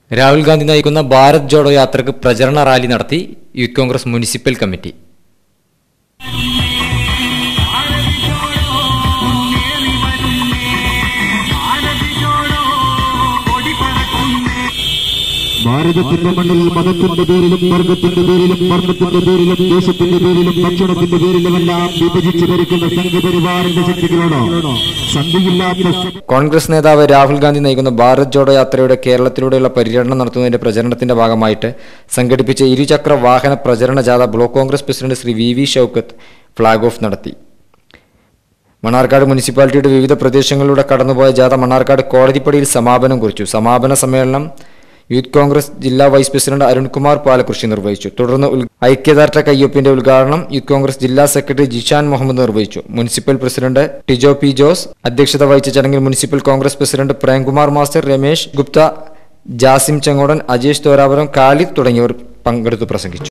രാഹുൽ ഗാന്ധി നയിക്കുന്ന ഭാരത് ജോഡോ യാത്രക്ക് പ്രചരണ റാലി നടത്തി യൂത്ത് കോൺഗ്രസ് മുനിസിപ്പൽ കമ്മിറ്റി ഭാരതത്തിന്റെ മണ്ണിൽ മതത്തിന്റെ പേരിലും വർഗത്തിന്റെ പേരിലും വർണ്ണത്തിന്റെ പേരിലും ദേശത്തിന്റെ പേരിലും ഭക്ഷണത്തിന്റെ പേരിലുമെല്ലാം വിഭജിച്ച് ഭരിക്കുന്ന സംഘപരിവാറിന്റെ ശക്തികളോട് സന്ധിയില്ലാത്ത കോൺഗ്രസ് നേതാവ് രാഹുൽ ഗാന്ധി നയിക്കുന്ന ഭാരത് ജോഡോ യാത്രയുടെ കേരളത്തിലൂടെയുള്ള പര്യടനം നടത്തുന്നതിന്റെ പ്രചരണത്തിന്റെ ഭാഗമായിട്ട് സംഘടിപ്പിച്ച ഇരുചക്ര വാഹന പ്രചരണ ജാഥ block Congress president Shri V V Shoukath flag off നടത്തി മണ്ണാർക്കാട് മുനിസിപ്പാലിറ്റിയുടെ വിവിധ പ്രദേശങ്ങളിലൂടെ കടന്നുപോയ ജാഥ മണ്ണാർക്കാട് കോടതിപ്പടിയിൽ സമാപനം കുറിച്ചു സമാപന സമ്മേളനം യൂത്ത് കോൺഗ്രസ് ജില്ലാ വൈസ് പ്രസിഡന്റ് അരുൺകുമാർ പാലകൃഷി നിർവഹിച്ചു തുടർന്ന് ഉൽ- ഐക്യദാർഢ്യ കയ്യൊപ്പിന്റെ ഉദ്ഘാടനം യൂത്ത് കോൺഗ്രസ് ജില്ലാ സെക്രട്ടറി ജിഷാൻ മുഹമ്മദ് നിർവഹിച്ചു municipal president Tijo P Jose അധ്യക്ഷത വഹിച്ച ചടങ്ങിൽ municipal Congress president Premkumar master Ramesh Gupta Jasim Chengodan Ajesh Thorapuram Khalid തുടങ്ങിയവർ പങ്കെടുത്തു പ്രസംഗിച്ചു